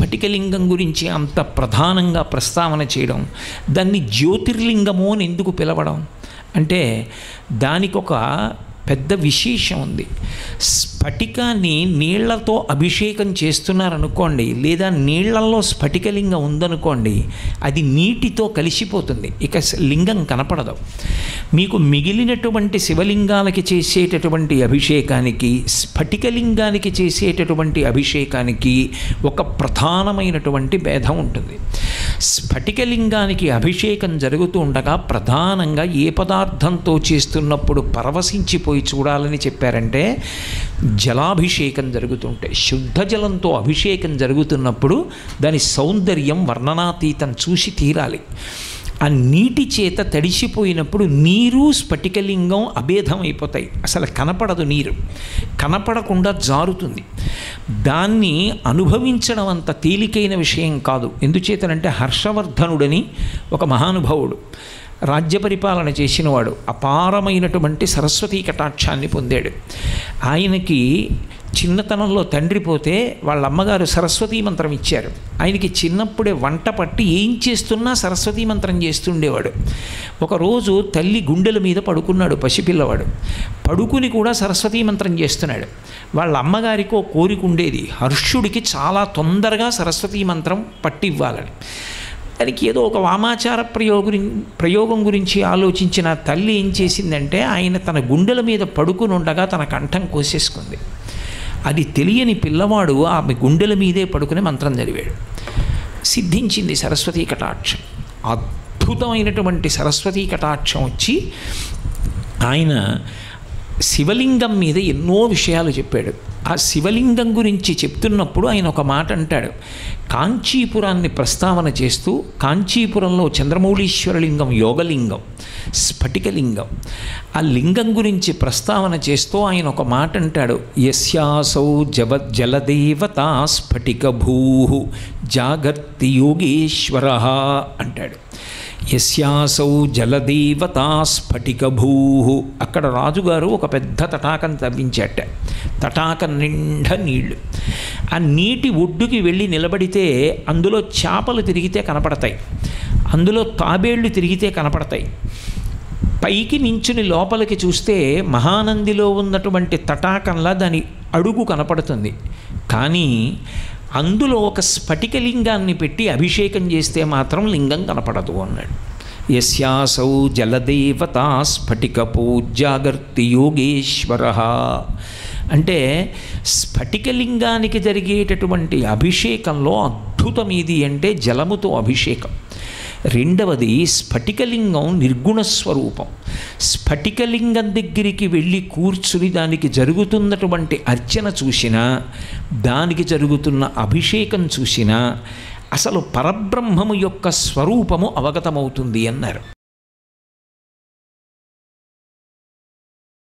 స్ఫటికలింగం గురించి అంత ప్రధానంగా ప్రస్తావన చేయడం దాన్ని జ్యోతిర్లింగము అని ఎందుకు పిలవడం అంటే దానికి ఒక పెద్ద విశేషం ఉంది స్ఫటికాన్ని నీళ్లతో అభిషేకం చేస్తున్నారనుకోండి లేదా నీళ్లలో స్ఫటికలింగం ఉందనుకోండి అది నీటితో కలిసిపోతుంది ఇక స- లింగం కనపడదు మీకు మిగిలినటువంటి శివలింగాలకి చేసేటటువంటి అభిషేకానికి స్ఫటికలింగానికి చేసేటటువంటి అభిషేకానికి ఒక ప్రధానమైనటువంటి భేదం ఉంటుంది స్ఫటికలింగానికి అభిషేకం జరుగుతూ ఉండగా ప్రధానంగా ఏ పదార్థంతో చేస్తున్నప్పుడు పరవశించిపోయి చూడాలని చెప్పారంటే జలాభిషేకం జరుగుతుంటే శుద్ధ జలంతో అభిషేకం జరుగుతున్నప్పుడు దాని సౌందర్యం వర్ణనాతీతం చూసి తీరాలి ఆ నీటి చేత తడిసిపోయినప్పుడు నీరు స్ఫటికలింగం అభేదం అయిపోతాయి అసలు కనపడదు నీరు కనపడకుండా జారుతుంది దాన్ని అనుభవించడం అంత తేలికైన విషయం కాదు ఎందుచేతనంటే హర్షవర్ధనుడని ఒక మహానుభావుడు రాజ్య పరిపాలన చేసినవాడు అపారమైనటువంటి సరస్వతీ కటాక్షాన్ని పొందాడు ఆయనకి చిన్నతనంలో తండ్రి పోతే వాళ్ళ అమ్మగారు సరస్వతీ మంత్రం ఇచ్చారు ఆయనకి చిన్నప్పుడే వంట పట్టి ఏం చేస్తున్నా సరస్వతీ మంత్రం చేస్తుండేవాడు ఒకరోజు తల్లి గుండెల మీద పడుకున్నాడు పసిపిల్లవాడు పడుకుని కూడా సరస్వతీ మంత్రం చేస్తున్నాడు వాళ్ళ అమ్మగారికి ఓ కోరిక ఉండేది హర్షుడికి చాలా తొందరగా సరస్వతీ మంత్రం పట్టివ్వాలని దానికి ఏదో ఒక వామాచార ప్రయోగం ప్రయోగం గురించి ఆలోచించిన తల్లి ఏం చేసిందంటే ఆయన తన గుండెల మీద పడుకుని ఉండగా తన కంఠం కోసేసుకుంది అది తెలియని పిల్లవాడు ఆమె గుండెల మీదే పడుకుని మంత్రం చదివాడు సిద్ధించింది సరస్వతీ కటాక్షం అద్భుతమైనటువంటి సరస్వతీ కటాక్షం వచ్చి ఆయన శివలింగం మీద ఎన్నో విషయాలు చెప్పాడు ఆ శివలింగం గురించి చెప్తున్నప్పుడు ఆయన ఒక మాట అంటాడు కాంచీపురాన్ని ప్రస్తావన చేస్తూ కాంచీపురంలో చంద్రమౌళీశ్వరలింగం యోగలింగం స్ఫటికలింగం ఆ లింగం గురించి ప్రస్తావన చేస్తూ ఆయన ఒక మాట అంటాడు యస్యాసౌ జవ జలదేవత స్ఫటిక భూ జాగర్తి యోగేశ్వర అంటాడు యస్యాసౌ జలదేవతా స్ఫటిక భూ అక్కడ రాజుగారు ఒక పెద్ద తటాకం తవ్వించాట తటాకం నిండా నీళ్లు ఆ నీటి ఒడ్డుకి వెళ్ళి నిలబడితే అందులో చేపలు తిరిగితే కనపడతాయి అందులో తాబేళ్లు తిరిగితే కనపడతాయి పైకి నించుని లోపలికి చూస్తే మహానందిలో ఉన్నటువంటి తటాకంలా దాని అడుగు కనపడుతుంది కానీ అందులో ఒక స్ఫటికలింగాన్ని పెట్టి అభిషేకం చేస్తే మాత్రం లింగం కనపడదు అన్నాడు యస్యాసౌ జలదేవతా స్ఫటిక పూజాగర్తి యోగేశ్వర అంటే స్ఫటికలింగానికి జరిగేటటువంటి అభిషేకంలో అద్భుతం ఏది అంటే జలముతో అభిషేకం రెండవది స్ఫటికలింగం నిర్గుణ స్వరూపం స్ఫటికలింగం దగ్గరికి వెళ్ళి కూర్చుని దానికి జరుగుతున్నటువంటి అర్చన చూసినా దానికి జరుగుతున్న అభిషేకం చూసినా అసలు పరబ్రహ్మము యొక్క స్వరూపము అవగతమవుతుంది అన్నారు